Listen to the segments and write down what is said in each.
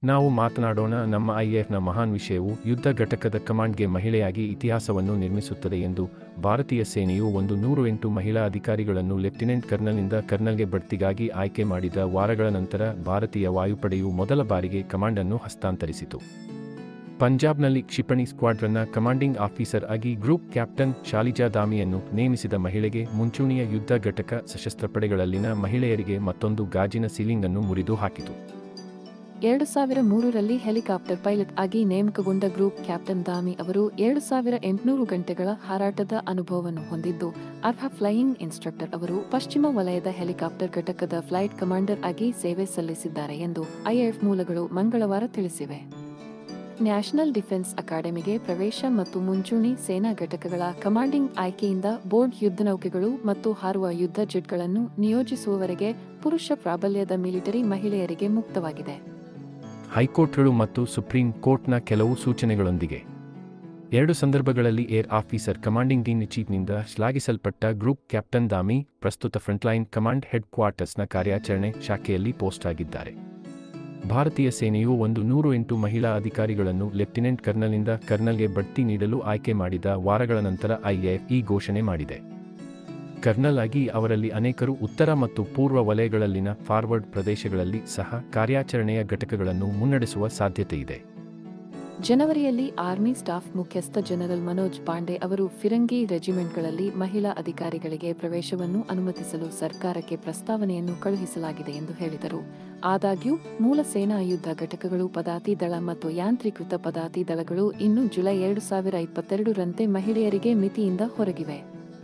ನಾವು ಮಾತನಾಡೋಣ ನಮ್ಮ ಐಎಫ್ನ ಮಹಾನ್ ವಿಷಯವು ಯುದ್ಧ ಘಟಕದ ಕಮಾಂಡ್ಗೆ ಮಹಿಳೆಯಾಗಿ ಇತಿಹಾಸವನ್ನು ನಿರ್ಮಿಸುತ್ತದೆ ಎಂದು ಭಾರತೀಯ ಸೇನೆಯು ಒಂದು ನೂರು ಎಂಟು ಮಹಿಳಾ ಅಧಿಕಾರಿಗಳನ್ನು ಲೆಫ್ಟಿನೆಂಟ್ ಕರ್ನಲ್ನಿಂದ ಕರ್ನಲ್ಗೆ ಬಡ್ತಿಗಾಗಿ ಆಯ್ಕೆ ಮಾಡಿದ ವಾರಗಳ ನಂತರ ಭಾರತೀಯ ವಾಯುಪಡೆಯು ಮೊದಲ ಬಾರಿಗೆ ಕಮಾಂಡ್ ಅನ್ನು ಹಸ್ತಾಂತರಿಸಿತು ಪಂಜಾಬ್ನಲ್ಲಿ ಕ್ಷಿಪಣಿ ಸ್ಕ್ವಾಡ್ರನ್ನ ಕಮಾಂಡಿಂಗ್ ಆಫೀಸರ್ ಆಗಿ ಗ್ರೂಪ್ ಕ್ಯಾಪ್ಟನ್ ಶಾಲಿಜಾ ದಾಮಿಯನ್ನು ನೇಮಿಸಿದ ಮಹಿಳೆಗೆ ಮುಂಚೂಣಿಯ ಯುದ್ಧ ಘಟಕ ಸಶಸ್ತ್ರ ಪಡೆಗಳಲ್ಲಿನ ಮಹಿಳೆಯರಿಗೆ ಮತ್ತೊಂದು ಗಾಜಿನ ಸೀಲಿಂಗ್ ಅನ್ನು ಮುರಿದು ಹಾಕಿತು ಎರಡು ಸಾವಿರ ಮೂರರಲ್ಲಿ ಹೆಲಿಕಾಪ್ಟರ್ ಪೈಲಟ್ ಆಗಿ ನೇಮಕಗೊಂಡ ಗ್ರೂಪ್ ಕ್ಯಾಪ್ಟನ್ ದಾಮಿ ಅವರು ಎರಡು ಸಾವಿರ ಎಂಟುನೂರು ಗಂಟೆಗಳ ಹಾರಾಟದ ಅನುಭವವನ್ನು ಹೊಂದಿದ್ದು ಅರ್ಹ ಫ್ಲೈಯಿಂಗ್ ಇನ್ಸ್ಟ್ರಕ್ಟರ್ ಅವರು ಪಶ್ಚಿಮ ವಲಯದ ಹೆಲಿಕಾಪ್ಟರ್ ಘಟಕದ ಫ್ಲೈಟ್ ಕಮಾಂಡರ್ ಆಗಿ ಸೇವೆ ಸಲ್ಲಿಸಿದ್ದಾರೆ ಎಂದು ಐಎಫ್ ಮೂಲಗಳು ಮಂಗಳವಾರ ತಿಳಿಸಿವೆ ನ್ಯಾಷನಲ್ ಡಿಫೆನ್ಸ್ ಅಕಾಡೆಮಿಗೆ ಪ್ರವೇಶ ಮತ್ತು ಮುಂಚೂಣಿ ಸೇನಾ ಘಟಕಗಳ ಕಮಾಂಡಿಂಗ್ ಆಯ್ಕೆಯಿಂದ ಬೋರ್ಡ್ ಯುದ್ಧ ನೌಕೆಗಳು ಮತ್ತು ಹಾರುವ ಯುದ್ಧ ಜೆಟ್ಗಳನ್ನು ನಿಯೋಜಿಸುವವರೆಗೆ ಪುರುಷ ಪ್ರಾಬಲ್ಯದ ಮಿಲಿಟರಿ ಮಹಿಳೆಯರಿಗೆ ಮುಕ್ತವಾಗಿದೆ ಹೈಕೋರ್ಟ್ಗಳು ಮತ್ತು ಸುಪ್ರೀಂ ಕೋರ್ಟ್ನ ಕೆಲವು ಸೂಚನೆಗಳೊಂದಿಗೆ ಎರಡು ಸಂದರ್ಭಗಳಲ್ಲಿ ಏರ್ ಆಫೀಸರ್ ಕಮಾಂಡಿಂಗ್ ಇನ್ ಚೀಫ್ನಿಂದ ಶ್ಲಾಘಿಸಲ್ಪಟ್ಟ ಗ್ರೂಪ್ ಕ್ಯಾಪ್ಟನ್ ದಾಮಿ ಪ್ರಸ್ತುತ ಫ್ರಂಟ್ಲೈನ್ ಕಮಾಂಡ್ ಹೆಡ್ ಕ್ವಾರ್ಟರ್ಸ್ನ ಕಾರ್ಯಾಚರಣೆ ಶಾಖೆಯಲ್ಲಿ ಪೋಸ್ಟ್ ಆಗಿದ್ದಾರೆ ಭಾರತೀಯ ಸೇನೆಯು ಒಂದು ನೂರು ಎಂಟು ಮಹಿಳಾ ಅಧಿಕಾರಿಗಳನ್ನು ಲೆಫ್ಟಿನೆಂಟ್ ಕರ್ನಲ್ನಿಂದ ಕರ್ನಲ್ಗೆ ಬಡ್ತಿ ನೀಡಲು ಆಯ್ಕೆ ಮಾಡಿದ ವಾರಗಳ ನಂತರ ಐಎಫ್ ಈ ಘೋಷಣೆ ಮಾಡಿದೆ ಕರ್ನಲ್ ಆಗಿ ಅವರಲ್ಲಿ ಅನೇಕರು ಉತ್ತರ ಮತ್ತು ಪೂರ್ವ ವಲಯಗಳಲ್ಲಿನ ಫಾರ್ವರ್ಡ್ ಪ್ರದೇಶಗಳಲ್ಲಿ ಸಹ ಕಾರ್ಯಾಚರಣೆಯ ಘಟಕಗಳನ್ನು ಮುನ್ನಡೆಸುವ ಸಾಧ್ಯತೆಯಿದೆ ಜನವರಿಯಲ್ಲಿ ಆರ್ಮಿ ಸ್ಟಾಫ್ ಮುಖ್ಯಸ್ಥ ಜನರಲ್ ಮನೋಜ್ ಪಾಂಡೆ ಅವರು ಫಿರಂಗಿ ರೆಜಿಮೆಂಟ್ಗಳಲ್ಲಿ ಮಹಿಳಾ ಅಧಿಕಾರಿಗಳಿಗೆ ಪ್ರವೇಶವನ್ನು ಅನುಮತಿಸಲು ಸರ್ಕಾರಕ್ಕೆ ಪ್ರಸ್ತಾವನೆಯನ್ನು ಕಳುಹಿಸಲಾಗಿದೆ ಎಂದು ಹೇಳಿದರು ಆದಾಗ್ಯೂ ಮೂಲ ಸೇನಾ ಯುದ್ಧ ಘಟಕಗಳು ಪದಾತಿ ದಳ ಮತ್ತು ಯಾಂತ್ರೀಕೃತ ಪದಾತಿ ದಳಗಳು ಇನ್ನು ಜುಲೈ ಎರಡು ಸಾವಿರ ಇಪ್ಪತ್ತೆರಡರಂತೆ ಮಹಿಳೆಯರಿಗೆ ಮಿತಿಯಿಂದ ಹೊರಗಿವೆ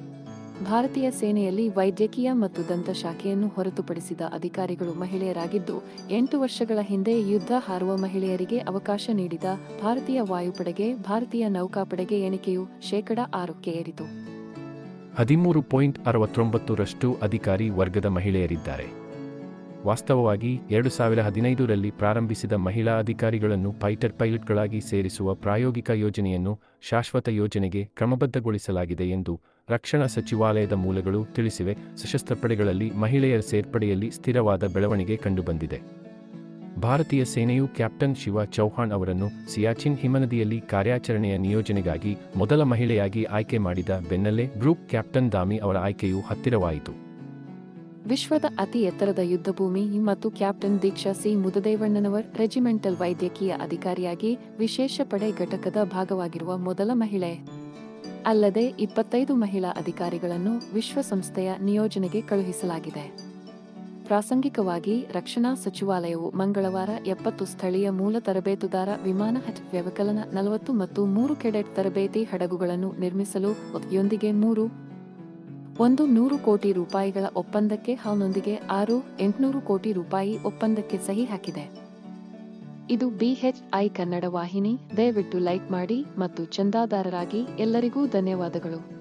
ಭಾರತೀಯ ಸೇನೆಯಲ್ಲಿ ವೈದ್ಯಕೀಯ ಮತ್ತು ದಂತ ಶಾಖೆಯನ್ನು ಹೊರತುಪಡಿಸಿದ ಅಧಿಕಾರಿಗಳು ಮಹಿಳೆಯರಾಗಿದ್ದು ಎಂಟು ವರ್ಷಗಳ ಹಿಂದೆ ಯುದ್ಧ ಹಾರುವ ಮಹಿಳೆಯರಿಗೆ ಅವಕಾಶ ನೀಡಿದ ಭಾರತೀಯ ವಾಯುಪಡೆಗೆ ಭಾರತೀಯ ನೌಕಾಪಡೆಗೆ ಎಣಿಕೆಯು ಶೇಕಡ ಆರಕ್ಕೆ ಏರಿತು ಹದಿಮೂರು ಪಾಯಿಂಟ್ ಅರವತ್ತೊಂಬತ್ತರಷ್ಟು ಅಧಿಕಾರಿ ವರ್ಗದ ಮಹಿಳೆಯರಿದ್ದಾರೆ ವಾಸ್ತವವಾಗಿ ಎರಡು ಸಾವಿರ ಹದಿನೈದರಲ್ಲಿ ಪ್ರಾರಂಭಿಸಿದ ಮಹಿಳಾ ಅಧಿಕಾರಿಗಳನ್ನು ಫೈಟರ್ ಪೈಲಟ್ಗಳಾಗಿ ಸೇರಿಸುವ ಪ್ರಾಯೋಗಿಕ ಯೋಜನೆಯನ್ನು ಶಾಶ್ವತ ಯೋಜನೆಗೆ ಕ್ರಮಬದ್ಧಗೊಳಿಸಲಾಗಿದೆ ಎಂದು ರಕ್ಷಣಾ ಸಚಿವಾಲಯದ ಮೂಲಗಳು ತಿಳಿಸಿವೆ ಸಶಸ್ತ್ರ ಪಡೆಗಳಲ್ಲಿ ಮಹಿಳೆಯರ ಸೇರ್ಪಡೆಯಲ್ಲಿ ಸ್ಥಿರವಾದ ಬೆಳವಣಿಗೆ ಕಂಡುಬಂದಿದೆ ಭಾರತೀಯ ಸೇನೆಯು ಕ್ಯಾಪ್ಟನ್ ಶಿವ ಚೌಹಾಣ್ ಅವರನ್ನು ಸಿಯಾಚಿನ್ ಹಿಮನದಿಯಲ್ಲಿ ಕಾರ್ಯಾಚರಣೆಯ ನಿಯೋಜನೆಗಾಗಿ ಮೊದಲ ಮಹಿಳೆಯಾಗಿ ಆಯ್ಕೆ ಮಾಡಿದ ಬೆನ್ನಲ್ಲೇ ಗ್ರೂಪ್ ಕ್ಯಾಪ್ಟನ್ ದಾಮಿ ಅವರ ಆಯ್ಕೆಯು ಹತ್ತಿರವಾಯಿತು ವಿಶ್ವದ ಅತಿ ಎತ್ತರದ ಯುದ್ಧಭೂಮಿ ಮತ್ತು captain Deeksha C Mudadevannavar regimental ವೈದ್ಯಕೀಯ ಅಧಿಕಾರಿಯಾಗಿ ವಿಶೇಷ ಪಡೆ ಘಟಕದ ಭಾಗವಾಗಿರುವ ಮೊದಲ ಮಹಿಳೆ ಅಲ್ಲದೆ ಇಪ್ಪತ್ತೈದು ಮಹಿಳಾ ಅಧಿಕಾರಿಗಳನ್ನು ವಿಶ್ವಸಂಸ್ಥೆಯ ನಿಯೋಜನೆಗೆ ಕಳುಹಿಸಲಾಗಿದೆ ಪ್ರಾಸಂಗಿಕವಾಗಿ ರಕ್ಷಣಾ ಸಚಿವಾಲಯವು ಮಂಗಳವಾರ ಎಪ್ಪತ್ತು ಸ್ಥಳೀಯ ಮೂಲ ತರಬೇತುದಾರ ವಿಮಾನ ಹಜ್ ವ್ಯವಕಲನ ನಲವತ್ತು ಮತ್ತು ಮೂರು ಕೆಡೆಟ್ ತರಬೇತಿ ಹಡಗುಗಳನ್ನು ನಿರ್ಮಿಸಲು ಯೊಂದಿಗೆ ಮೂರು ಒಂದು ನೂರು ಕೋಟಿ ರೂಪಾಯಿಗಳ ಒಪ್ಪಂದಕ್ಕೆ ಹಾಲ್ನೊಂದಿಗೆ ಆರು ಎಂಟುನೂರು ಕೋಟಿ ರೂಪಾಯಿ ಒಪ್ಪಂದಕ್ಕೆ ಸಹಿ ಹಾಕಿದೆ ಇದು ಬಿಎಚ್ಐ ಕನ್ನಡ ವಾಹಿನಿ ದಯವಿಟ್ಟು ಲೈಕ್ ಮಾಡಿ ಮತ್ತು ಚಂದಾದಾರರಾಗಿ ಎಲ್ಲರಿಗೂ ಧನ್ಯವಾದಗಳು